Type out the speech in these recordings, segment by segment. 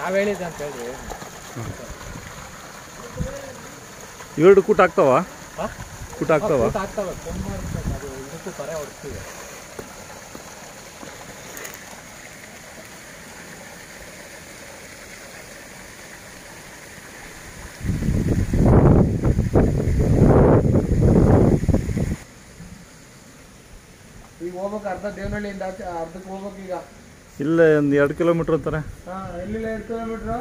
ನಾವ್ ಹೇಳಿದ್ದೆ ಅಂತ ಹೇಳ್ರಿ ಇವೆರಡು ಕೂಟ ಆಗ್ತಾವ ಹಾ? ಕೂಟ ಆಗ್ತಾವ ಊಟ ಆಗ್ತವೆ ತುಂಬ ಇರ್ತದೆ, ಅದು ಇದಕ್ಕೂ ಕರೆ ಹೊಡ್ತೀವಿ ಈಗ ಹೋಗ್ಬೇಕು ಅರ್ಧ ದೇವನಹಳ್ಳಿಯಿಂದ ಆಚೆ ಅರ್ಧಕ್ಕೆ ಹೋಗ್ಬೇಕು ಈಗ ಇಲ್ಲೇ ಒಂದು ಎರಡು ಕಿಲೋಮೀಟ್ರ್ ಅಂತಾರೆ ಹಾ ಎಲ್ಲಿಲ್ಲ ಎರಡು ಕಿಲೋಮೀಟ್ರು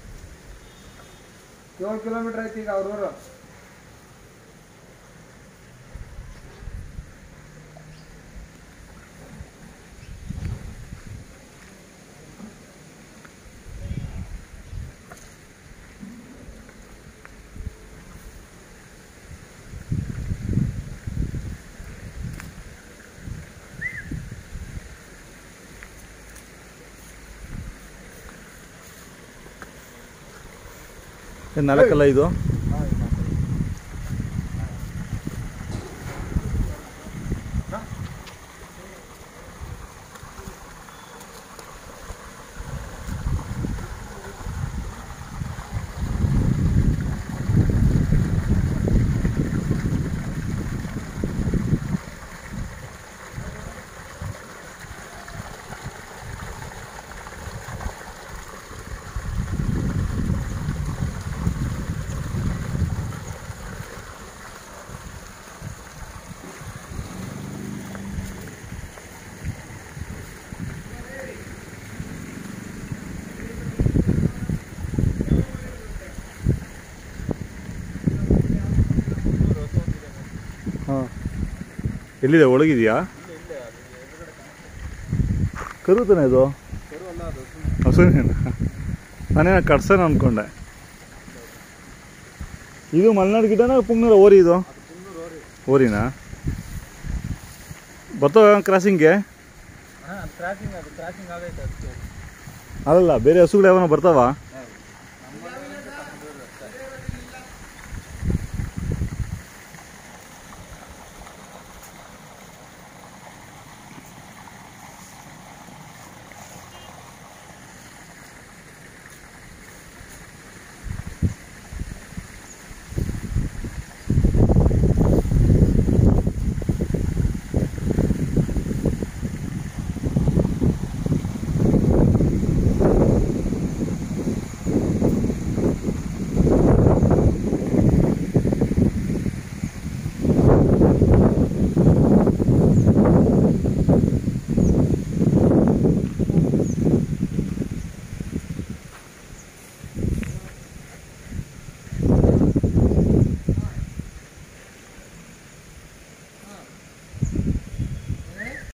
ಏಳು ಕಿಲೋಮೀಟ್ರ್ ಐತಿ ಈಗ ಅವ್ರ ಊರು ಏನ್ ನಾಲ್ಕಲ್ಲ ಇದು ಹಾಂ ಎಲ್ಲಿದೆ ಒಳಗಿದೆಯಾ ಕರುತಾನೆ ಇದು ಹಸುನೇನ ನಾನೇನ ಕಟ್ಸೇನ ಅನ್ಕೊಂಡೆ ಇದು ಮಲೆನಾಡು ಗಿಡನ ಪುಂಗ್ನೂರ ಓರಿ ಇದು ಓರಿನಾ ಬರ್ತಾವ ಕ್ರಾಸಿಂಗ್ಗೆ ಹಾ ಕ್ರಾಸಿಂಗ್ ಅದು ಕ್ರಾಸಿಂಗ್ ಆಗೈತೆ ಅದಕ್ಕೆ ಅದಲ್ಲ ಬೇರೆ ಹಸುಗಳು ಯಾವನ ಬರ್ತಾವ